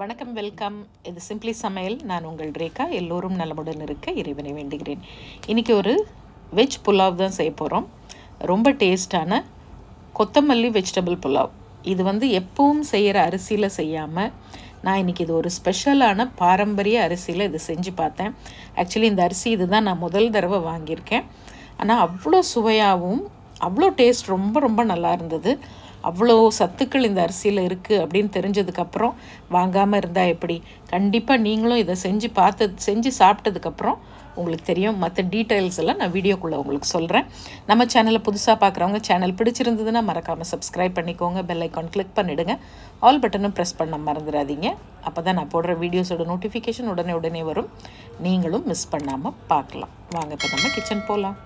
வணக்கம் வெல்கம் இது சிம்பிளி சமையல் நான் உங்கள் ரேகா எல்லோரும் நலமுடன் இருக்க இறைவனை வேண்டுகிறேன் இன்றைக்கி ஒரு வெஜ் புலாவ் தான் செய்ய போகிறோம் ரொம்ப டேஸ்டான கொத்தமல்லி வெஜிடபிள் புலாவ் இது வந்து எப்பவும் செய்கிற அரிசியில் செய்யாமல் நான் இன்றைக்கி இது ஒரு ஸ்பெஷலான பாரம்பரிய அரிசியில் இது செஞ்சு பார்த்தேன் ஆக்சுவலி இந்த அரிசி இதுதான் நான் முதல் தடவை வாங்கியிருக்கேன் ஆனால் அவ்வளோ சுவையாகவும் அவ்வளோ டேஸ்ட் ரொம்ப ரொம்ப நல்லா இருந்தது அவ்வளோ சத்துக்கள் இந்த அரிசியில் இருக்குது அப்படின்னு தெரிஞ்சதுக்கப்புறம் வாங்காமல் இருந்தால் எப்படி கண்டிப்பாக நீங்களும் இதை செஞ்சு பார்த்து செஞ்சு சாப்பிட்டதுக்கப்புறம் உங்களுக்கு தெரியும் மற்ற டீட்டெயில்ஸ் எல்லாம் நான் வீடியோக்குள்ளே உங்களுக்கு சொல்கிறேன் நம்ம சேனலை புதுசாக பார்க்குறவங்க சேனல் பிடிச்சிருந்ததுன்னா மறக்காமல் சப்ஸ்கிரைப் பண்ணிக்கோங்க பெல் ஐக்கான் கிளிக் பண்ணிவிடுங்க ஆல் பட்டனும் ப்ரெஸ் பண்ண மறந்துடாதீங்க அப்போ தான் நான் போடுற வீடியோஸோட நோட்டிஃபிகேஷன் உடனே உடனே வரும் நீங்களும் மிஸ் பண்ணாமல் பார்க்கலாம் வாங்க இப்போ நம்ம கிச்சன் போகலாம்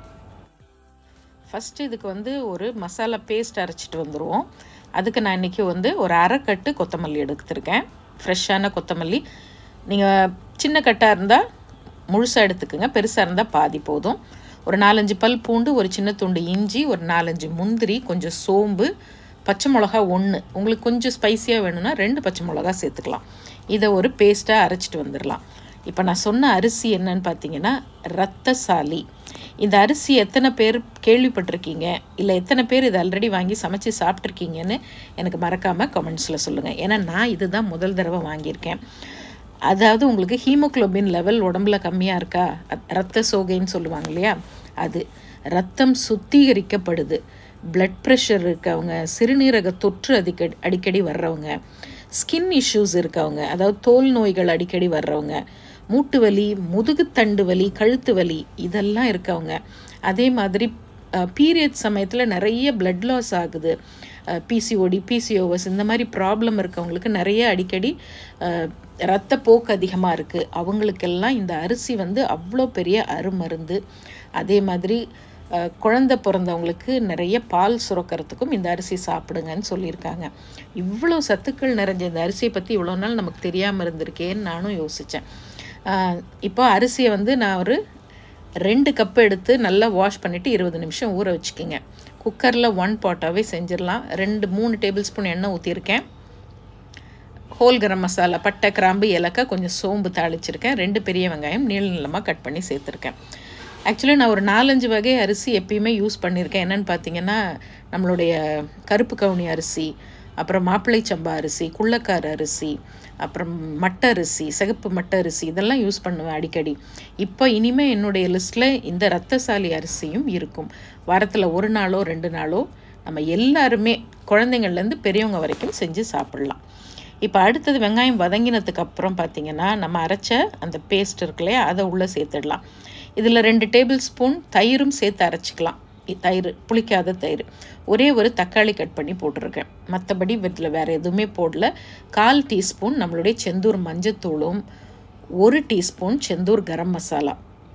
ஃபஸ்ட்டு இதுக்கு வந்து ஒரு மசாலா பேஸ்ட் அரைச்சிட்டு வந்துடுவோம் அதுக்கு நான் இன்றைக்கி வந்து ஒரு அரைக்கட்டு கொத்தமல்லி எடுத்துருக்கேன் ஃப்ரெஷ்ஷான கொத்தமல்லி நீங்கள் சின்ன கட்டாக இருந்தால் முழுசாக எடுத்துக்கோங்க பெருசாக இருந்தால் பாதி போதும் ஒரு நாலஞ்சு பல் பூண்டு ஒரு சின்ன துண்டு இஞ்சி ஒரு நாலஞ்சு முந்திரி கொஞ்சம் சோம்பு பச்சை மிளகா ஒன்று உங்களுக்கு கொஞ்சம் ஸ்பைஸியாக வேணும்னா ரெண்டு பச்சை மிளகா சேர்த்துக்கலாம் இதை ஒரு பேஸ்ட்டாக அரைச்சிட்டு வந்துடலாம் இப்போ நான் சொன்ன அரிசி என்னன்னு பார்த்தீங்கன்னா ரத்தசாலி இந்த அரிசி எத்தனை பேர் கேள்விப்பட்டிருக்கீங்க இல்லை எத்தனை பேர் இதை ஆல்ரெடி வாங்கி சமைச்சு சாப்பிட்ருக்கீங்கன்னு எனக்கு மறக்காமல் கமெண்ட்ஸில் சொல்லுங்கள் ஏன்னா நான் இதுதான் முதல் தடவை வாங்கியிருக்கேன் அதாவது உங்களுக்கு ஹீமோக்ளோபின் லெவல் உடம்புல கம்மியாக இருக்கா ரத்த சோகைன்னு சொல்லுவாங்க இல்லையா அது ரத்தம் சுத்திகரிக்கப்படுது பிளட் ப்ரெஷர் இருக்கவங்க சிறுநீரக தொற்று அடிக்கடி அடிக்கடி வர்றவங்க ஸ்கின் இஷ்யூஸ் இருக்கவங்க அதாவது தோல் நோய்கள் அடிக்கடி வர்றவங்க மூட்டு வலி முதுகுத்தண்டு வலி கழுத்து வலி இதெல்லாம் இருக்கவங்க அதே மாதிரி பீரியட் சமயத்தில் நிறைய பிளட் லாஸ் ஆகுது பிசிஓடி பிசிஓஎஸ் இந்த மாதிரி ப்ராப்ளம் இருக்கவங்களுக்கு நிறைய அடிக்கடி ரத்த போக்கு அதிகமாக இருக்குது அவங்களுக்கெல்லாம் இந்த அரிசி வந்து அவ்வளோ பெரிய அருமருந்து அதே மாதிரி குழந்த பிறந்தவங்களுக்கு நிறைய பால் சுரக்கிறதுக்கும் இந்த அரிசி சாப்பிடுங்கன்னு சொல்லியிருக்காங்க இவ்வளோ சத்துக்கள் நிறைஞ்ச இந்த அரிசியை பற்றி இவ்வளோ நாள் நமக்கு தெரியாமல் இருந்திருக்கேன்னு நானும் யோசித்தேன் இப்போ அரிசியை வந்து நான் ஒரு ரெண்டு கப் எடுத்து நல்லா வாஷ் பண்ணிவிட்டு இருபது நிமிஷம் ஊற வச்சுக்கிங்க குக்கரில் ஒன் பாட்டாகவே செஞ்சிடலாம் ரெண்டு மூணு டேபிள் ஸ்பூன் எண்ணெய் ஊற்றிருக்கேன் ஹோல் கரம் மசாலா பட்டை கிராம்பு ஏலக்காய் கொஞ்சம் சோம்பு தாளிச்சிருக்கேன் ரெண்டு பெரிய வெங்காயம் நீள நீளமாக கட் பண்ணி சேர்த்துருக்கேன் ஆக்சுவலி நான் ஒரு நாலஞ்சு வகை அரிசி எப்பயுமே யூஸ் பண்ணியிருக்கேன் என்னென்னு பார்த்தீங்கன்னா நம்மளுடைய கருப்பு கவுனி அரிசி அப்புறம் மாப்பிள்ளை சம்பா அரிசி குள்ளக்கார அரிசி அப்புறம் மட்ட அரிசி சிகப்பு மட்ட அரிசி இதெல்லாம் யூஸ் பண்ணுவேன் அடிக்கடி இப்போ இனிமேல் என்னுடைய லிஸ்ட்டில் இந்த ரத்தசாலி அரிசியும் இருக்கும் வாரத்தில் ஒரு நாளோ ரெண்டு நாளோ நம்ம எல்லாருமே குழந்தைங்கள்லேருந்து பெரியவங்க வரைக்கும் செஞ்சு சாப்பிட்லாம் இப்போ அடுத்தது வெங்காயம் வதங்கினதுக்கு அப்புறம் பார்த்திங்கன்னா நம்ம அரைச்ச அந்த பேஸ்ட் இருக்கு இல்லையா அதை உள்ளே சேர்த்துடலாம் இதில் ரெண்டு டேபிள் ஸ்பூன் தயிரும் சேர்த்து அரைச்சிக்கலாம் தயிர் புளிக்காத தயிர் ஒரே ஒரு தக்காளி கட் பண்ணி போட்டிருக்கேன் மற்றபடி இதில் வேறு எதுவுமே போடல கால் டீஸ்பூன் நம்மளுடைய செந்தூர் மஞ்சத்தூளும் ஒரு டீஸ்பூன் செந்தூர் கரம் மசாலா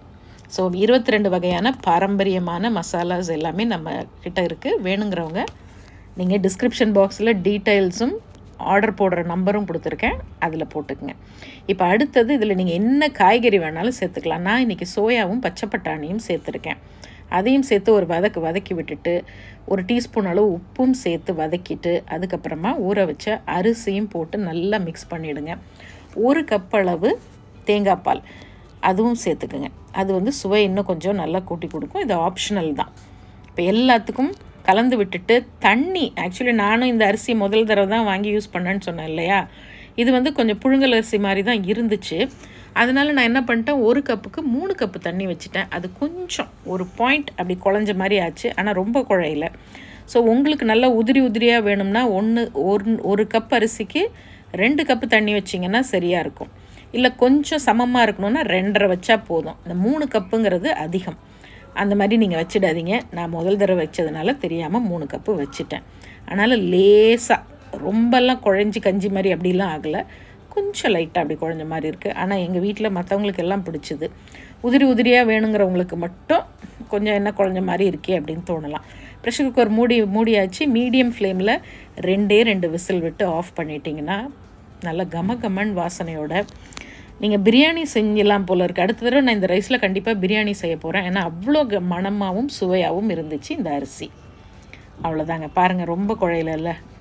ஸோ இருபத்தி ரெண்டு வகையான பாரம்பரியமான மசாலாஸ் எல்லாமே நம்ம கிட்ட இருக்குது வேணுங்கிறவங்க நீங்கள் டிஸ்கிரிப்ஷன் பாக்ஸில் டீட்டெயில்ஸும் ஆர்டர் போடுற நம்பரும் கொடுத்துருக்கேன் அதில் போட்டுக்குங்க இப்போ அடுத்தது இதில் நீங்கள் என்ன காய்கறி வேணாலும் சேர்த்துக்கலாம் நான் இன்றைக்கி சோயாவும் பச்சை பட்டாணியும் சேர்த்துருக்கேன் அதையும் சேர்த்து ஒரு வதக்கு வதக்கி விட்டுட்டு ஒரு டீஸ்பூன் அளவு உப்பும் சேர்த்து வதக்கிட்டு அதுக்கப்புறமா ஊற வச்ச அரிசியும் போட்டு நல்லா மிக்ஸ் பண்ணிவிடுங்க ஒரு கப் அளவு தேங்காய் பால் அதுவும் சேர்த்துக்குங்க அது வந்து சுவை இன்னும் கொஞ்சம் நல்லா கூட்டி கொடுக்கும் இது ஆப்ஷனல் தான் இப்போ எல்லாத்துக்கும் கலந்து விட்டுட்டு தண்ணி ஆக்சுவலி நானும் இந்த அரிசி முதல் தடவை தான் வாங்கி யூஸ் பண்ணேன்னு சொன்னேன் இல்லையா இது வந்து கொஞ்சம் புழுங்கல் அரிசி மாதிரி தான் இருந்துச்சு அதனால் நான் என்ன பண்ணிட்டேன் ஒரு கப்புக்கு மூணு கப்பு தண்ணி வச்சுட்டேன் அது கொஞ்சம் ஒரு பாயிண்ட் அப்படி குழஞ்ச மாதிரி ஆச்சு ஆனால் ரொம்ப குழையில ஸோ உங்களுக்கு நல்லா உதிரி உதிரியாக வேணும்னா ஒன்று ஒரு ஒரு கப் அரிசிக்கு ரெண்டு கப்பு தண்ணி வச்சிங்கன்னா சரியாக இருக்கும் இல்லை கொஞ்சம் சமமாக இருக்கணும்னா ரெண்டரை வச்சா போதும் இந்த மூணு கப்புங்கிறது அதிகம் அந்த மாதிரி நீங்கள் வச்சிடாதீங்க நான் முதல் தடவை வச்சதுனால தெரியாமல் மூணு கப்பு வச்சுட்டேன் அதனால் லேசாக ரொம்பலாம் குழஞ்சி கஞ்சி மாதிரி அப்படிலாம் ஆகலை கொஞ்சம் லைட்டாக அப்படி குழஞ்ச மாதிரி இருக்குது ஆனால் எங்கள் வீட்டில் மற்றவங்களுக்கு எல்லாம் பிடிச்சிது உதிரி உதிரியாக வேணுங்கிறவங்களுக்கு மட்டும் கொஞ்சம் என்ன குழஞ்ச மாதிரி இருக்கே அப்படின்னு தோணலாம் ப்ரெஷர் குக்கர் மூடி மூடியாச்சு மீடியம் ஃப்ளேமில் ரெண்டே ரெண்டு விசில் விட்டு ஆஃப் பண்ணிட்டீங்கன்னா நல்ல கம கமன் வாசனையோட நீங்கள் பிரியாணி செஞ்சலாம் போல் இருக்குது அடுத்த தடவை நான் இந்த ரைஸில் கண்டிப்பாக பிரியாணி செய்ய போகிறேன் ஏன்னா அவ்வளோ மணமாகவும் சுவையாகவும் இருந்துச்சு இந்த அரிசி அவ்வளோதாங்க பாருங்கள் ரொம்ப குழையில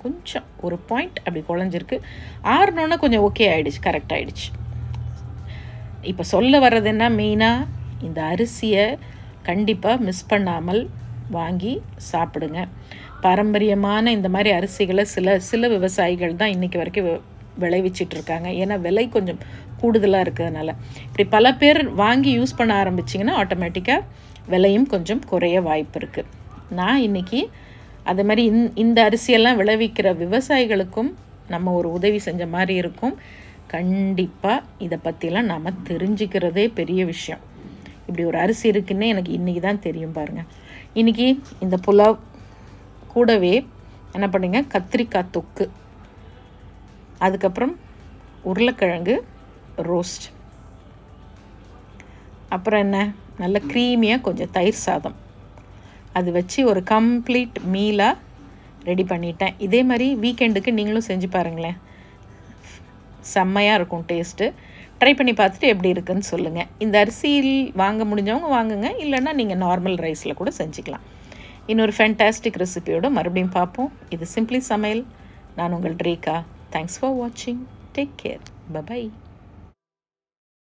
கொஞ்சம் ஒரு பாயிண்ட் அப்படி குழஞ்சிருக்கு ஆறுனோன்னா கொஞ்சம் ஓகே ஆயிடுச்சு கரெக்ட் ஆயிடுச்சு இப்போ சொல்ல வர்றது என்ன மெயினாக இந்த அரிசியை கண்டிப்பாக மிஸ் பண்ணாமல் வாங்கி சாப்பிடுங்க பாரம்பரியமான இந்த மாதிரி அரிசிகளை சில சில விவசாயிகள் தான் இன்றைக்கி வரைக்கும் வி- விளைவிச்சிட்டு இருக்காங்க ஏன்னா விலை கொஞ்சம் கூடுதலாக இருக்கிறதுனால இப்படி பல பேர் வாங்கி யூஸ் பண்ண ஆரம்பிச்சிங்கன்னா ஆட்டோமேட்டிக்காக விலையும் கொஞ்சம் குறைய வாய்ப்பு இருக்குது நான் இன்றைக்கி அது மாதிரி இந் இந்த அரிசியெல்லாம் விளைவிக்கிற விவசாயிகளுக்கும் நம்ம ஒரு உதவி செஞ்ச மாதிரி இருக்கும் கண்டிப்பாக இதை பற்றிலாம் நாம் தெரிஞ்சுக்கிறதே பெரிய விஷயம் இப்படி ஒரு அரிசி இருக்குன்னே எனக்கு இன்றைக்கி தான் தெரியும் பாருங்கள் இன்றைக்கி இந்த புலாவ் கூடவே என்ன பண்ணுங்க கத்திரிக்காய் தொக்கு அதுக்கப்புறம் உருளைக்கிழங்கு ரோஸ்ட் அப்புறம் என்ன நல்ல க்ரீமியாக கொஞ்சம் தயிர் சாதம் அது வச்சு ஒரு கம்ப்ளீட் மீலாக ரெடி பண்ணிட்டேன் இதே மாதிரி வீக்கெண்டுக்கு நீங்களும் செஞ்சு பாருங்களேன் செம்மையாக இருக்கும் டேஸ்ட்டு ட்ரை பண்ணி பார்த்துட்டு எப்படி இருக்குன்னு சொல்லுங்கள் இந்த அரிசியில் வாங்க முடிஞ்சவங்க வாங்குங்க இல்லைன்னா நீங்கள் நார்மல் ரைஸில் கூட செஞ்சுக்கலாம் இன்னொரு ஃபேண்டாஸ்டிக் ரெசிபியோட மறுபடியும் பார்ப்போம் இது சிம்பிளி சமையல் நான் உங்கள் ரேகா தேங்க்ஸ் ஃபார் வாட்சிங் டேக் கேர் பபாய்